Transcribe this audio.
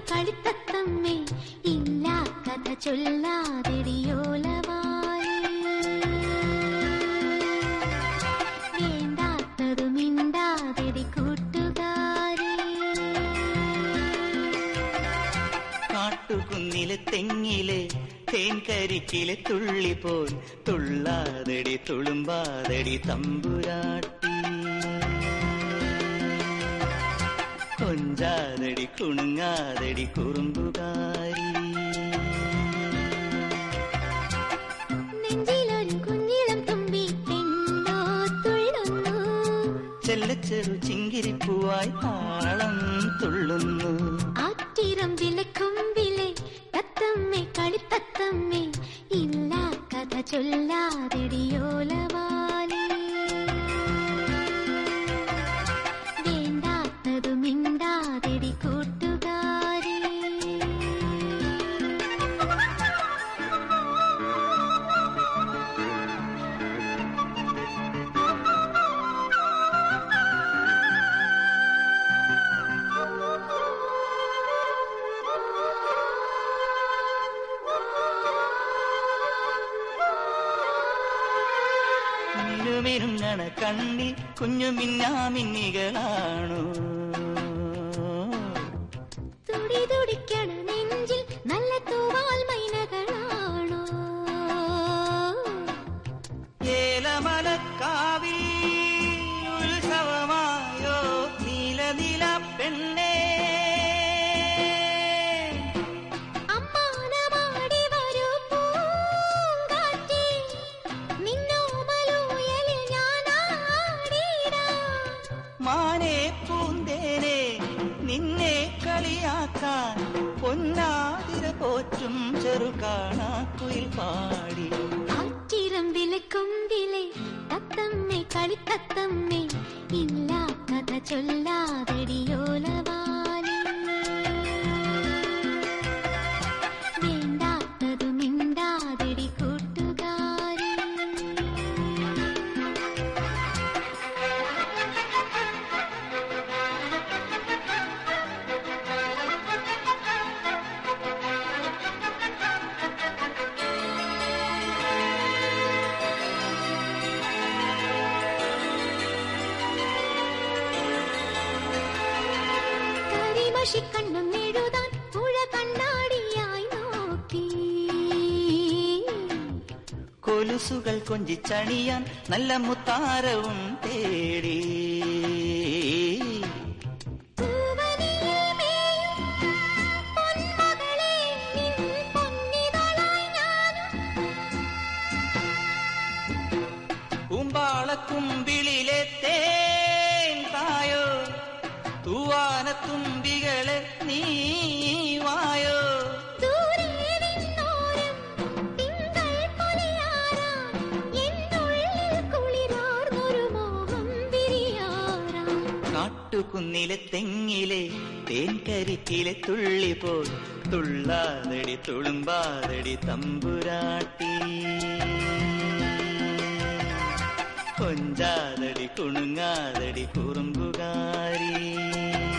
കളിത്തത്തമ്മേ ഇല്ല കഥ ചൊല്ലാതെടിയോലവാലി വേണ്ടാത്തതു മിണ്ടാതെടി കൂട്ടുകാരി കാട്ടുകുന്നിലെ തെങ്ങിലെ തേൻകരിക്കിലെ തുള്ളി പോൽ തുള്ളാതടി തുളുമ്പാതടി തമ്പുരാട്ടി കൊഞ്ചാതടി കുണുങ്ങാതടി കുറുമ്പുകാരി നെഞ്ചിലൊരു കുഞ്ഞിളം തുമ്പി പെണ്ണോ തുള്ളുന്നു ചെല്ലച്ചെറു ചിങ്കിരിപ്പൂവായി താളം തുള്ളുന്നു ആറ്റിരം വിലക്കുമ്പിലെ തത്തമ്മേ കളിത്തത്തമ്മേ ഇല്ല കഥ ചൊല്ലാതെടിയോലവാലി വേണ്ടാത്തതു മിണ്ടാതെടി കൂട്ടുകാരി മിനുമിനുങ്ങണ കണ്ണിൽ കുഞ്ഞു മിന്നാമിന്നികളാണോ തുടി തുടിക്കണ നെഞ്ചിൽ നല്ല തൂവാൽ മൈനകളാണോ ഏലമലക്കാവിൽ ഉത്സവമായോ നീലനില പെണ്ണേ അമ്മാനമാടി വരൂ പൂങ്കാറ്റേ, നിന്നോമലൂയലിൽ ഞാനാടിടാം. മാനേ പൂന്തേനെ നിന്നെ കളിയാക്കാൻ പൊന്നാതിര പോറ്റും ചെറുകാണാക്കുയിൽ പാടി ആറ്റിരം വിലക്കൊമ്പിലെ തത്തമ്മേ കളിത്തത്തമ്മേ ഇല്ല കഥ ചൊല്ലാതെടിയോലവാലി വേണ്ടാത്തതു മിണ്ടാതെടി കൂട്ടുകാരി കരിമഷിക്കണ്ണും എഴുതാൻ പുഴ കണ്ണാടിയായി നോക്കി കൊലുസുകൾ കൊഞ്ചിച്ചണിയാൻ നല്ല മുത്താരവും തേടി പൂവനിലെ മേയും പൊന്മകളെ നിൻ പൊന്നിതളായി ഞാനും കുമ്പാളക്കുമ്പിളിലെ തേൻ തായോ തൂവാനത്തുമ്പികളെ നീ വായോ ദൂരെ നിന്നോരം തിങ്കൾ പൊലിയാറാം എന്നുള്ളിൽ കുളിരാർന്നൊരു മോഹം വിരിയാറാം കാട്ടുകുന്നിലെ തെങ്ങിലെ തേൻകരിക്കിലെ തുള്ളി പോൽ തുള്ളാതടി തുളുമ്പാതടി തമ്പുരാട്ടി കൊഞ്ചാതടി കുണുങ്ങാതടി കുറുമ്പുകാരി